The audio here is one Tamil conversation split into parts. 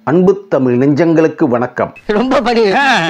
அன்பு தமிழ் நெஞ்சங்களுக்கு வணக்கம் ரொம்ப படி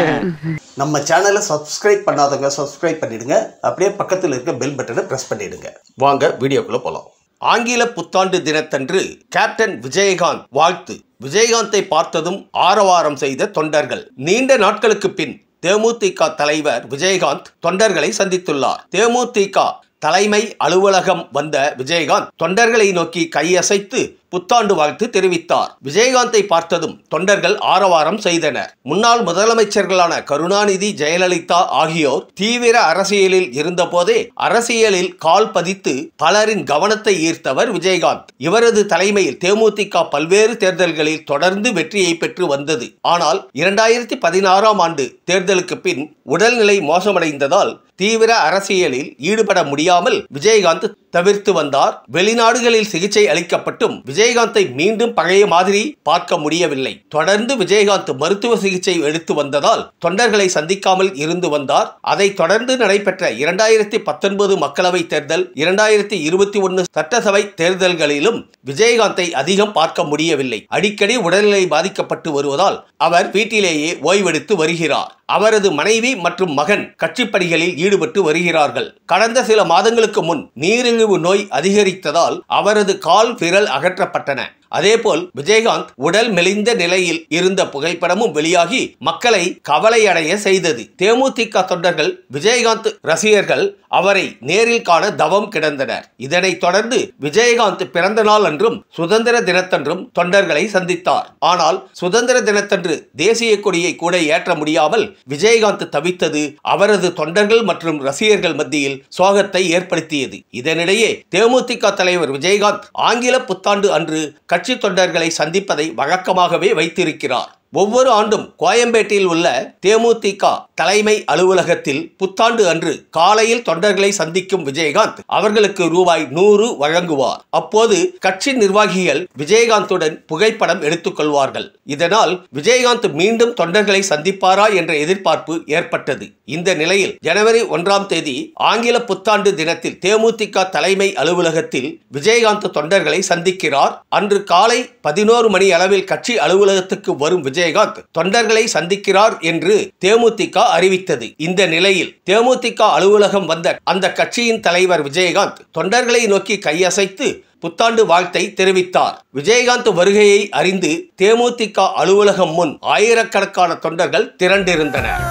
நம்ம சேனலை சப்ஸ்கிரைப் பண்ணாதவங்க சப்ஸ்கிரைப் பண்ணிடுங்க அப்படியே பக்கத்தில் இருக்க பெல் பட்டனை பிரஸ் பண்ணிடுங்க வாங்க வீடியோக்குள்ள போலாம் ஆங்கில புத்தாண்டு தினத்தன்று கேப்டன் விஜயகாந்த் வாழ்த்து விஜயகாந்தை பார்த்ததும் ஆரவாரம் செய்த தொண்டர்கள் நீண்ட நாட்களுக்கு பின் தேமுதிக தலைவர் விஜயகாந்த் தொண்டர்களை சந்தித்துள்ளார் தேமுதிக தலைமை அலுவலகம் வந்த விஜயகாந்த் தொண்டர்களை நோக்கி கையசைத்து புத்தாண்டு வாழ்த்து தெரிவித்தார் விஜயகாந்தை பார்த்ததும் தொண்டர்கள் ஆரவாரம் செய்தனர் முன்னாள் முதலமைச்சர்களான கருணாநிதி ஜெயலலிதா ஆகியோர் தீவிர அரசியலில் இருந்தபோதே அரசியலில் கால் பதித்து பலரின் கவனத்தை ஈர்த்தவர் விஜயகாந்த் இவரது தலைமையில் தேமுதிக பல்வேறு தேர்தல்களில் தொடர்ந்து வெற்றியை பெற்று வந்தது ஆனால் இரண்டாயிரத்தி பதினாறாம் ஆண்டு தேர்தலுக்கு பின் உடல்நிலை மோசமடைந்ததால் தீவிர அரசியலில் ஈடுபட முடியாமல் விஜயகாந்த் தவிர்த்து வந்தார் வெளிநாடுகளில் சிகிச்சை அளிக்கப்பட்டும் விஜயகாந்தை மீண்டும் பழைய மாதிரி பார்க்க முடியவில்லை தொடர்ந்து விஜயகாந்த் மருத்துவ சிகிச்சை எடுத்து வந்ததால் தொண்டர்களை சந்திக்காமல் இருந்து வந்தார் அதை தொடர்ந்து நடைபெற்ற இரண்டாயிரத்தி பத்தொன்பது மக்களவை தேர்தல் இரண்டாயிரத்தி இருபத்தி ஒன்னு சட்டசபை தேர்தல்களிலும் விஜயகாந்தை அதிகம் பார்க்க முடியவில்லை அடிக்கடி உடல்நிலை பாதிக்கப்பட்டு வருவதால் அவர் வீட்டிலேயே ஓய்வெடுத்து வருகிறார் அவரது மனைவி மற்றும் மகன் கட்சிப் பணிகளில் ஈடுபட்டு வருகிறார்கள் கடந்த சில மாதங்களுக்கு முன் நீரிழிவு நோய் அதிகரித்ததால் அவரது கால் விரல் அகற்றப்பட்டன அதேபோல் விஜயகாந்த் உடல் மெலிந்த நிலையில் இருந்த புகைப்படமும் வெளியாகி மக்களை கவலையடைய செய்தது தேமுதிக தொண்டர்கள் விஜயகாந்த் ரசிகர்கள் அவரை நேரில் காண தவம் கிடந்தனர் இதனைத் தொடர்ந்து விஜயகாந்த் பிறந்த நாள் அன்றும் சுதந்திர தினத்தன்றும் தொண்டர்களை சந்தித்தார் ஆனால் சுதந்திர தினத்தன்று தேசிய கொடியை கூட ஏற்ற முடியாமல் விஜயகாந்த் தவித்தது அவரது தொண்டர்கள் மற்றும் ரசிகர்கள் மத்தியில் சோகத்தை ஏற்படுத்தியது இதனிடையே தேமுதிக தலைவர் விஜயகாந்த் ஆங்கில புத்தாண்டு அன்று கட்சி தொண்டர்களை சந்திப்பதை வழக்கமாகவே வைத்திருக்கிறார் ஒவ்வொரு ஆண்டும் கோயம்பேட்டில் உள்ள தேமுதிக தலைமை அலுவலகத்தில் புத்தாண்டு அன்று காலையில் தொண்டர்களை சந்திக்கும் விஜயகாந்த் அவர்களுக்கு ரூபாய் நூறு வழங்குவார் அப்போது கட்சி நிர்வாகிகள் விஜயகாந்துடன் புகைப்படம் எடுத்துக்கொள்வார்கள் இதனால் விஜயகாந்த் மீண்டும் தொண்டர்களை சந்திப்பாரா என்ற எதிர்பார்ப்பு ஏற்பட்டது இந்த நிலையில் ஜனவரி ஒன்றாம் தேதி ஆங்கில புத்தாண்டு தினத்தில் தேமுதிக தலைமை அலுவலகத்தில் விஜயகாந்த் தொண்டர்களை சந்திக்கிறார் அன்று காலை பதினோரு மணி அளவில் கட்சி அலுவலகத்துக்கு வரும் விஜயகாந்த் தொண்டர்களை சந்திக்கிறார் என்று தேமுதிக அறிவித்தது இந்த நிலையில் தேமுதிக அலுவலகம் வந்த அந்த கட்சியின் தலைவர் விஜயகாந்த் தொண்டர்களை நோக்கி கையசைத்து புத்தாண்டு வாழ்த்தை தெரிவித்தார் விஜயகாந்த் வருகையை அறிந்து தேமுதிக அலுவலகம் முன் ஆயிரக்கணக்கான தொண்டர்கள் திரண்டிருந்தனர்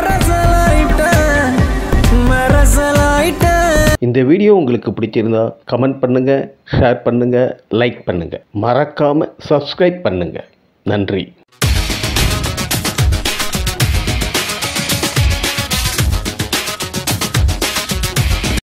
இந்த வீடியோ உங்களுக்கு பிடிச்சிருந்தா கமெண்ட் பண்ணுங்க ஷேர் பண்ணுங்க லைக் பண்ணுங்க மறக்காம சப்ஸ்கிரைப் பண்ணுங்க நன்றி